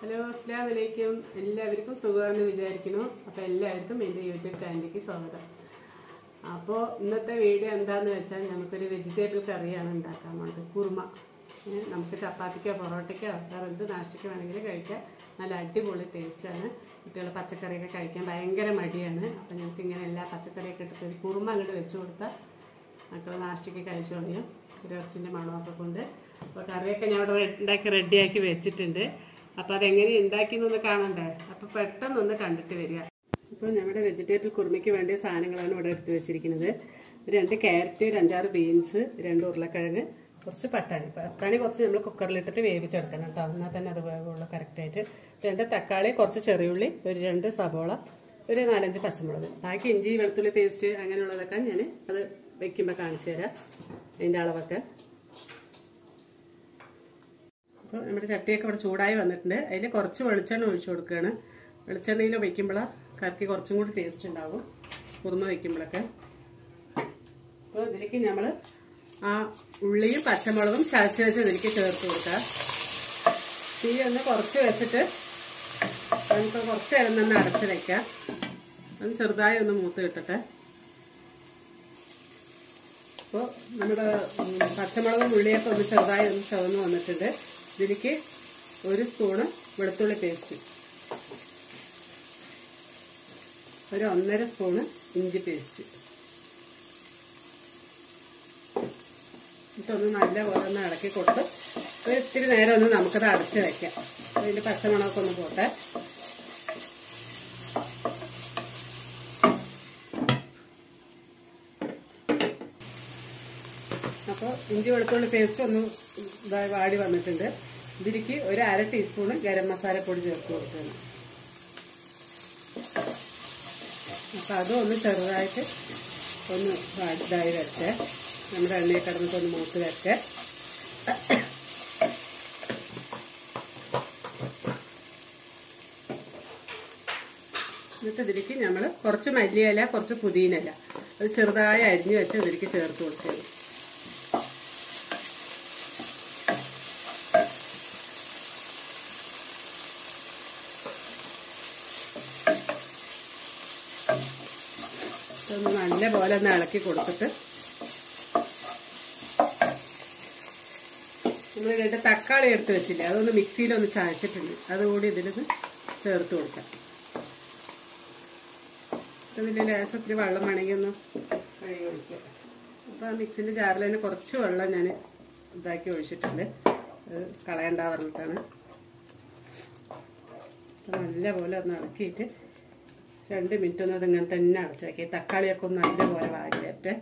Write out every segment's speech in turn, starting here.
hello അസ്സാം വലൈക്കും എല്ലാവർക്കും സുഖമാണെന്ന് വിചാരിക്കുന്നു അപ്പോൾ എല്ലാവർക്കും എൻ്റെ യൂട്യൂബ് ചാനലിലേക്ക് സ്വാഗതം അപ്പോൾ ഇന്നത്തെ വീഡിയോ എന്താന്ന് വെച്ചാൽ നമുക്കൊരു വെജിറ്റബിൾ കറിയാണ് ഉണ്ടാക്കാൻ പോകുന്നത് കുറുമ ഏ, നമുക്ക് ചപ്പാത്തിക്കോ പൊറോട്ടയ്ക്കോ വേറെ എന്ത് നാഷ്ടയ്ക്കോ വേണമെങ്കിലും കഴിക്കാം നല്ല അടിപൊളി ടേസ്റ്റാണ് കുട്ടികൾ പച്ചക്കറിയൊക്കെ കഴിക്കാൻ ഭയങ്കര മടിയാണ് അപ്പോൾ ഞങ്ങൾക്ക് ഇങ്ങനെ എല്ലാ പച്ചക്കറിയൊക്കെ ഇട്ടിട്ട് ഒരു കുറുമ അങ്ങോട്ട് വെച്ച് കൊടുത്താൽ മക്കൾ നാഷ്ടയ്ക്ക് കഴിച്ചു കളയും ഇറച്ചിൻ്റെ മണമൊക്കെ കൊണ്ട് അപ്പോൾ കറിയൊക്കെ ഞാൻ ഇവിടെ ഉണ്ടാക്കി റെഡിയാക്കി വെച്ചിട്ടുണ്ട് അപ്പോൾ അതെങ്ങനെ ഉണ്ടാക്കിയെന്നൊന്ന് കാണണ്ടേ അപ്പോൾ പെട്ടെന്നൊന്ന് കണ്ടിട്ട് വരിക ഇപ്പോൾ നമ്മുടെ വെജിറ്റബിൾ കുറുമയ്ക്ക് വേണ്ടിയ സാധനങ്ങളാണ് ഇവിടെ എടുത്ത് വെച്ചിരിക്കുന്നത് ഒരു രണ്ട് ക്യാരറ്റ് ഒരു അഞ്ചാറ് ബീൻസ് രണ്ട് ഉരുളക്കിഴങ്ങ് കുറച്ച് പട്ടാണി പട്ടാണി കുറച്ച് നമ്മൾ കുക്കറിലിട്ടിട്ട് വേവിച്ചെടുക്കണം കേട്ടോ എന്നാൽ തന്നെ അത് വേവുള്ളൂ കറക്റ്റായിട്ട് രണ്ട് തക്കാളി കുറച്ച് ചെറിയുള്ളി ഒരു രണ്ട് സബോള ഒരു നാലഞ്ച് പച്ചമുളക് ബാക്കി ഇഞ്ചി വെളുത്തുള്ളി പേസ്റ്റ് അങ്ങനെയുള്ളതൊക്കെ ഞാൻ അത് വെക്കുമ്പോൾ കാണിച്ചു തരാം അതിൻ്റെ അളവൊക്കെ അപ്പോൾ നമ്മുടെ ചട്ടിയൊക്കെ ഇവിടെ ചൂടായി വന്നിട്ടുണ്ട് അതിൽ കുറച്ച് വെളിച്ചെണ്ണ ഒഴിച്ചു കൊടുക്കുകയാണ് വെളിച്ചെണ്ണയിൽ വയ്ക്കുമ്പോൾ കറിക്ക് കുറച്ചും കൂടി ടേസ്റ്റ് ഉണ്ടാവും കുറുമ വയ്ക്കുമ്പോഴൊക്കെ അപ്പോൾ ഇതിലേക്ക് നമ്മൾ ആ ഉള്ളിയും പച്ചമുളകും ചതച്ച് വെച്ച് ഇതിലേക്ക് ചേർത്ത് കൊടുക്കുക തീ ഒന്ന് കുറച്ച് വെച്ചിട്ട് നമുക്ക് കുറച്ച് നേരം തന്നെ അടച്ച് വെക്കാം ഒന്ന് ചെറുതായി ഒന്ന് മൂത്ത് കിട്ടട്ടെ അപ്പോൾ നമ്മുടെ ഉം, പച്ചമുളകും ഉള്ളിയൊക്കെ ഒന്ന് ചെറുതായി ഒന്ന് ചുവന്ന് വന്നിട്ടുണ്ട് ഇതിലേക്ക് ഒരു സ്പൂണ് വെളുത്തുള്ളി പേസ്റ്റ് ഒരു ഒന്നര സ്പൂണ് ഇഞ്ചി പേസ്റ്റ് ഇതൊന്ന് നല്ലപോലെ ഒന്ന് ഇളക്കി കൊടുത്ത് ഒരു ഇത്തിരി നേരം ഒന്ന് നമുക്കത് അടച്ച് വെക്കാം അതിൻ്റെ പച്ചമുളകൊക്കെ ഒന്ന് പോട്ടെ അപ്പോൾ ഇഞ്ചി വെളുത്തുള്ളി പേസ്റ്റ് ഒന്ന് ഇതായി വാടി വന്നിട്ടുണ്ട് ഇതിലേക്ക് ഒരു അര ടീസ്പൂണ് ഗരം മസാലപ്പൊടി ചേർത്ത് കൊടുക്കണം അപ്പോൾ അതും ഒന്ന് ചെറുതായിട്ട് ഒന്ന് വാ- ഇതായി വരട്ടെ നമ്മുടെ എണ്ണയിൽ കിടന്നിട്ട് ഒന്ന് മൂത്ത് വരട്ടെ എന്നിട്ട് ഇതിലേക്ക് നമ്മൾ കുറച്ച് മല്ലിയില കുറച്ച് പുതിനയില അത് ചെറുതായി അരിഞ്ഞു വെച്ച് ഇതിലേക്ക് ചേർത്ത് കൊടുക്കണം ഇതൊന്ന് നല്ല പോലെ ഒന്ന് ഇളക്കി കൊടുത്തിട്ട് നമ്മൾ രണ്ട് തക്കാളി എടുത്ത് വെച്ചില്ലേ അതൊന്ന് മിക്സിയിലൊന്ന് ചായച്ചിട്ടുണ്ട് അതുകൂടി ഇതിലൊന്ന് ചേർത്ത് കൊടുക്കാം ഇതിൻ്റെ ലേശം ഒത്തിരി വെള്ളം വേണമെങ്കിൽ ഒന്ന് കഴുകി ഒഴിക്കുക അപ്പോൾ ആ മിക്സിൻ്റെ ജാറിൽ തന്നെ കുറച്ച് വെള്ളം ഞാൻ ഇതാക്കി ഒഴിച്ചിട്ടുണ്ട് അത് കളയണ്ട പറഞ്ഞിട്ടാണ് അപ്പോൾ നല്ലപോലെ ഒന്ന് ഇളക്കിയിട്ട് രണ്ട് മിനിറ്റ് ഒന്ന് അതിങ്ങനെ തന്നെ അടച്ചു വെക്കുക ഈ തക്കാളിയൊക്കെ ഒന്ന് നല്ലപോലെ വാങ്ങി വരട്ടെ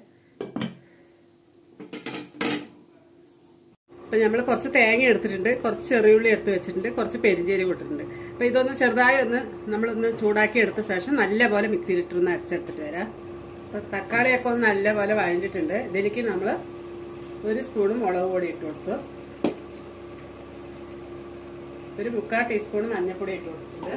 അപ്പൊ നമ്മൾ കുറച്ച് തേങ്ങ എടുത്തിട്ടുണ്ട് കുറച്ച് ചെറിയുള്ളി എടുത്ത് വെച്ചിട്ടുണ്ട് കുറച്ച് പെരിഞ്ചേരി ഇട്ടിട്ടുണ്ട് അപ്പൊ ഇതൊന്ന് ചെറുതായി ഒന്ന് നമ്മളൊന്ന് ചൂടാക്കി എടുത്ത ശേഷം നല്ലപോലെ മിക്സിയിലിട്ടൊന്ന് അരച്ചെടുത്തിട്ട് വരാം അപ്പൊ തക്കാളിയൊക്കെ ഒന്ന് നല്ലപോലെ വഴഞ്ഞിട്ടുണ്ട് ഇതിലേക്ക് നമ്മൾ ഒരു സ്പൂൺ മുളക് പൊടി ഇട്ട് കൊടുത്തു ഒരു മുക്കാൽ ടീസ്പൂൺ മഞ്ഞൾപ്പൊടി ഇട്ട് കൊടുത്തിട്ടുണ്ട്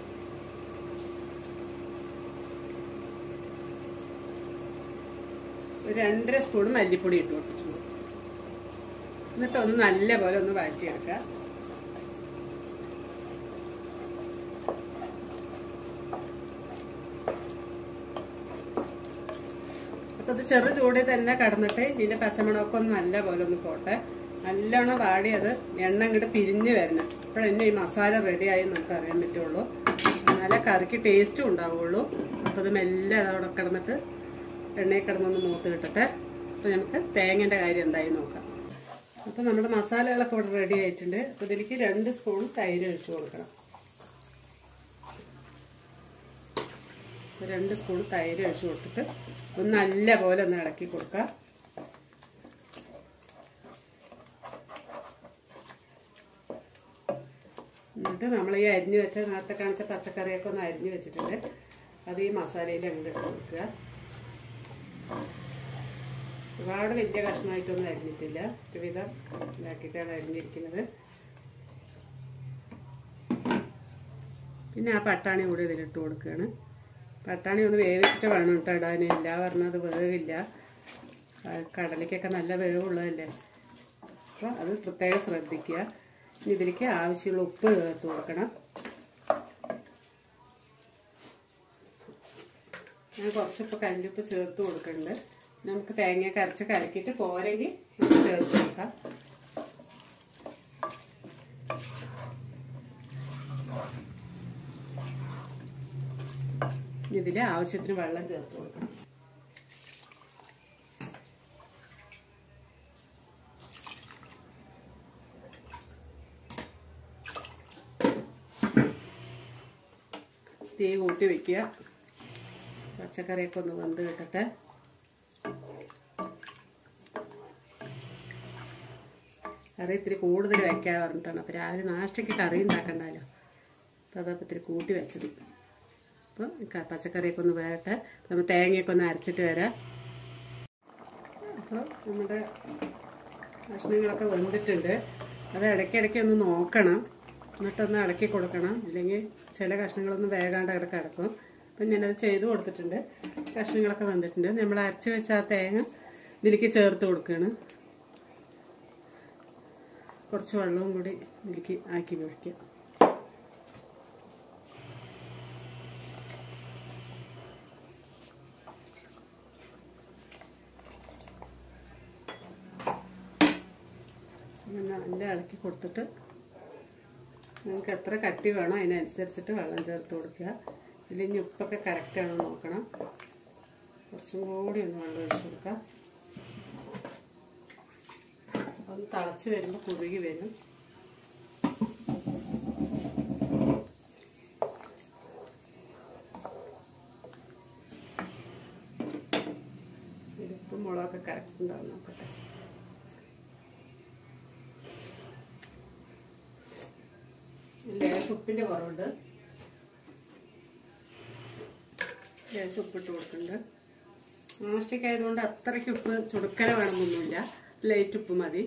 ഒരു രണ്ടര സ്പൂൺ മല്ലിപ്പൊടി ഇട്ട് കൊടുത്തിട്ടുണ്ട് എന്നിട്ട് ഒന്ന് നല്ലപോലെ ഒന്ന് വഴറ്റിയെടുക്കുക അപ്പൊ ഇത് ചെറു ചൂടിൽ തന്നെ കടന്നിട്ട് ഇതിന്റെ പച്ചമുളകൊക്കെ ഒന്ന് നല്ലപോലെ ഒന്ന് പോട്ടെ നല്ലോണം വാടി അത് എണ്ണ ഇങ്ങോട്ട് പിരിഞ്ഞ് വരണം അപ്പോഴെന്നെ ഈ മസാല റെഡിയായി നമുക്ക് അറിയാൻ പറ്റുള്ളൂ എന്നാലേ കറിക്ക് ടേസ്റ്റും ഉണ്ടാവുള്ളൂ അപ്പൊ ഇത് മെല്ലെ അതവിടെ കിടന്നിട്ട് എണ്ണയിൽ കിടന്നൊന്ന് മൂത്ത് കിട്ടട്ടെ അപ്പൊ നമുക്ക് തേങ്ങന്റെ കാര്യം എന്തായി നോക്കാം അപ്പൊ നമ്മുടെ മസാലകളൊക്കെ ഇവിടെ റെഡി ആയിട്ടുണ്ട് അപ്പൊ ഇതിലേക്ക് രണ്ട് സ്പൂൺ തൈര് ഒഴിച്ചു കൊടുക്കണം രണ്ട് സ്പൂൺ തൈര് ഒഴിച്ചു കൊടുത്തിട്ട് ഒന്ന് നല്ല പോലെ ഒന്ന് ഇളക്കി കൊടുക്കാം എന്നിട്ട് നമ്മൾ ഈ അരിഞ്ഞു വെച്ച നേരത്തെ കാണിച്ച പച്ചക്കറിയൊക്കെ ഒന്ന് അരിഞ്ഞു വെച്ചിട്ടുണ്ട് അത് ഈ മസാലയിൽ അങ്ങോട്ട് ഇട്ട് കൊടുക്കുക ഒരുപാട് വലിയ കഷ്ണമായിട്ടൊന്നും അരിഞ്ഞിട്ടില്ല ഒരുവിധം ഇതാക്കിയിട്ടാണ് അരിഞ്ഞിരിക്കുന്നത് പിന്നെ ആ പട്ടാണി കൂടി ഇതിലിട്ട് കൊടുക്കുകയാണ് പട്ടാണി ഒന്ന് വേവിച്ചിട്ട് വേണം കേട്ടോ ഇടാൻ ഇല്ല പറഞ്ഞത് വേവില്ല ക- കടലയ്ക്കൊക്കെ നല്ല വേവുള്ളതല്ലേ അപ്പോൾ അത് പ്രത്യേകം ശ്രദ്ധിക്കുക ഇനി ഇതിലേക്ക് ആവശ്യമുള്ള ഉപ്പ് ചേർത്ത് കൊടുക്കണം ഞാൻ കുറച്ചിപ്പോൾ കല്ലുപ്പ് ചേർത്ത് കൊടുക്കുന്നുണ്ട് നമുക്ക് തേങ്ങയൊക്കെ അരച്ച് കലക്കിയിട്ട് പോരെങ്കിൽ നമുക്ക് ചേർത്ത് കൊടുക്കാം ഇതിൽ ആവശ്യത്തിന് വെള്ളം ചേർത്ത് കൊടുക്കണം തീ കൂട്ടി വെക്കുക പച്ചക്കറിയൊക്കെ ഒന്ന് വെന്ത് കിട്ടട്ടെ കറി ഇത്തിരി കൂടുതൽ വെക്കാൻ പറഞ്ഞിട്ടാണ് അപ്പോൾ രാവിലെ നാഷ്ടയ്ക്ക് കറി ഉണ്ടാക്കണ്ടല്ലോ അപ്പോൾ അതപ്പോൾ ഇത്തിരി കൂട്ടി വെച്ചത് അപ്പോൾ പച്ചക്കറിയൊക്കെ ഒന്ന് വേകട്ടെ നമ്മൾ തേങ്ങയൊക്കെ ഒന്ന് അരച്ചിട്ട് വരാം അപ്പോൾ നമ്മുടെ കഷ്ണങ്ങളൊക്കെ വെന്തിട്ടുണ്ട് അത് ഇടയ്ക്കിടയ്ക്ക് ഒന്ന് നോക്കണം എന്നിട്ടൊന്ന് ഇളക്കി കൊടുക്കണം ഇല്ലെങ്കിൽ ചില കഷ്ണങ്ങളൊന്നും വേകാണ്ട് അവിടെ കിടക്കും അപ്പം ഞാനത് ചെയ്ത് കൊടുത്തിട്ടുണ്ട് കഷ്ണങ്ങളൊക്കെ വന്നിട്ടുണ്ട് നമ്മൾ അരച്ച് വെച്ച ആ തേങ്ങ ഇതിലേക്ക് ചേർത്ത് കൊടുക്കുകയാണ് കുറച്ച് വെള്ളവും കൂടി ഇതിലേക്ക് ആക്കി വയ്ക്കുക നല്ല ഇളക്കി കൊടുത്തിട്ട് നിങ്ങൾക്ക് എത്ര കട്ടി വേണോ അതിനനുസരിച്ചിട്ട് വെള്ളം ചേർത്ത് കൊടുക്കുക ഇതിൽ ഇനി ഉപ്പൊക്കെ കറക്റ്റാണോ നോക്കണം കുറച്ചും കൂടി ഒന്ന് വെള്ളം ഒഴിച്ച് കൊടുക്കുക ഒന്ന് തിളച്ച് വരുമ്പോൾ കുറുകി വരും ഉപ്പും മുളകൊക്കെ കറക്റ്റ് ഉണ്ടാവും നോക്കട്ടെ ലേശം ഉപ്പിൻ്റെ കുറവുണ്ട് ലേശം ഉപ്പിട്ട് കൊടുക്കുന്നുണ്ട് നാസ്റ്റിക് ആയതുകൊണ്ട് അത്രയ്ക്ക് ഉപ്പ് ചുടുക്കല വേണമെന്നൊന്നുമില്ല ലൈറ്റ് ഉപ്പ് മതി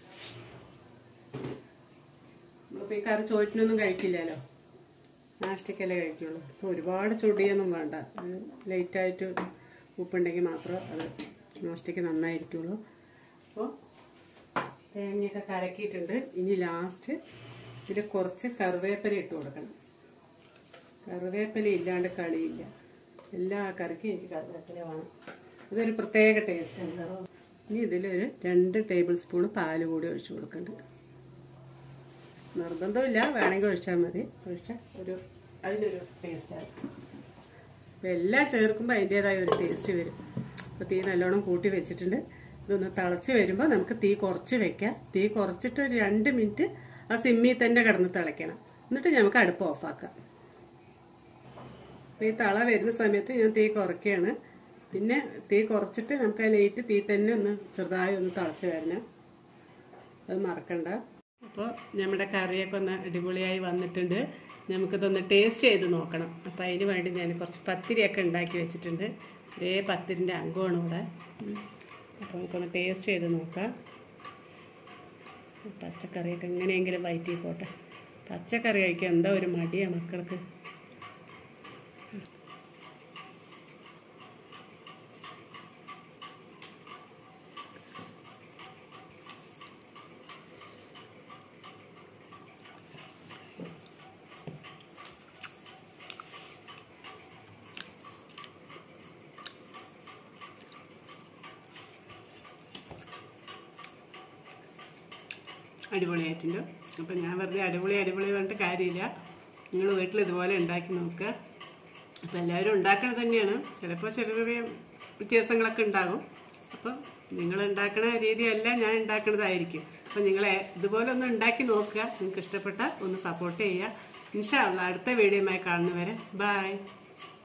നമ്മളിപ്പോൾ ഈ കറി ചോറ്റിനൊന്നും കഴിക്കില്ലല്ലോ നാസ്റ്റിക്കല്ലേ കഴിക്കുള്ളൂ അപ്പോൾ ഒരുപാട് ചുടിയൊന്നും വേണ്ട ലൈറ്റായിട്ട് ഉപ്പുണ്ടെങ്കിൽ മാത്രമേ അത് നാസ്റ്റിക്ക് നന്നായിരിക്കുള്ളൂ അപ്പോൾ തേങ്ങയൊക്കെ കലക്കിയിട്ടുണ്ട് ഇനി ലാസ്റ്റ് ഇതിൽ കുറച്ച് കറിവേപ്പില ഇട്ട് കൊടുക്കണം കറിവേപ്പില ഇല്ലാണ്ട് കളിയില്ല എല്ലാ കറിക്കും എനിക്ക് കറിവേപ്പില വേണം അതൊരു പ്രത്യേക ടേസ്റ്റ് ഉണ്ട് ഇനി ഇതിലൊരു രണ്ട് ടേബിൾ സ്പൂൺ പാല് കൂടി ഒഴിച്ചു കൊടുക്കുന്നുണ്ട് നിർബന്ധമില്ല വേണമെങ്കിൽ ഒഴിച്ചാൽ മതി ഒഴിച്ചാൽ ഒരു അതിനൊരു ടേസ്റ്റാണ് അപ്പം എല്ലാം ചേർക്കുമ്പോൾ അതിൻ്റെതായ ഒരു ടേസ്റ്റ് വരും അപ്പോൾ തീ നല്ലോണം കൂട്ടി വെച്ചിട്ടുണ്ട് ഇതൊന്ന് തിളച്ച് വരുമ്പോൾ നമുക്ക് തീ കുറച്ച് വെക്കാം തീ കുറച്ചിട്ട് ഒരു രണ്ട് മിനിറ്റ് ആ സിമ്മിൽ തന്നെ കിടന്ന് തിളയ്ക്കണം എന്നിട്ട് നമുക്ക് അടുപ്പ് ഓഫാക്കാം അപ്പോൾ ഈ തള വരുന്ന സമയത്ത് ഞാൻ തീ കുറയ്ക്കുകയാണ് പിന്നെ തീ കുറച്ചിട്ട് നമുക്ക് ആ ലൈറ്റ് തീ തന്നെ ഒന്ന് ചെറുതായി ഒന്ന് തിളച്ച് വരണം അത് മറക്കണ്ട അപ്പോൾ നമ്മുടെ കറിയൊക്കെ ഒന്ന് അടിപൊളിയായി വന്നിട്ടുണ്ട് നമുക്കിതൊന്ന് ടേസ്റ്റ് ചെയ്ത് നോക്കണം അപ്പോൾ അതിന് വേണ്ടി ഞാൻ കുറച്ച് പത്തിരിയൊക്കെ ഉണ്ടാക്കി വെച്ചിട്ടുണ്ട് ഒരേ പത്തിരിൻ്റെ അംഗമാണ് ഇവിടെ അപ്പോൾ നമുക്കൊന്ന് ടേസ്റ്റ് ചെയ്ത് നോക്കാം പച്ചക്കറിയൊക്കെ എങ്ങനെയെങ്കിലും വയറ്റി പോട്ടെ പച്ചക്കറി കഴിക്കാൻ എന്താ ഒരു മടിയാണ് മക്കൾക്ക് അടിപൊളിയായിട്ടുണ്ട് അപ്പം ഞാൻ വെറുതെ അടിപൊളി അടിപൊളി പറഞ്ഞിട്ട് കാര്യമില്ല നിങ്ങൾ വീട്ടിൽ ഇതുപോലെ ഉണ്ടാക്കി നോക്കുക അപ്പം എല്ലാവരും ഉണ്ടാക്കണത് തന്നെയാണ് ചിലപ്പോൾ ചെറിയ ചെറിയ വ്യത്യാസങ്ങളൊക്കെ ഉണ്ടാകും അപ്പം നിങ്ങൾ ഉണ്ടാക്കുന്ന രീതിയല്ല ഞാൻ ഉണ്ടാക്കുന്നതായിരിക്കും അപ്പം നിങ്ങൾ ഇതുപോലെ ഒന്ന് ഉണ്ടാക്കി നോക്കുക നിങ്ങൾക്ക് ഇഷ്ടപ്പെട്ട ഒന്ന് സപ്പോർട്ട് ചെയ്യുക ഇൻഷാ അള്ളാ അടുത്ത വീഡിയോയുമായി കാണുന്നവരെ ബൈ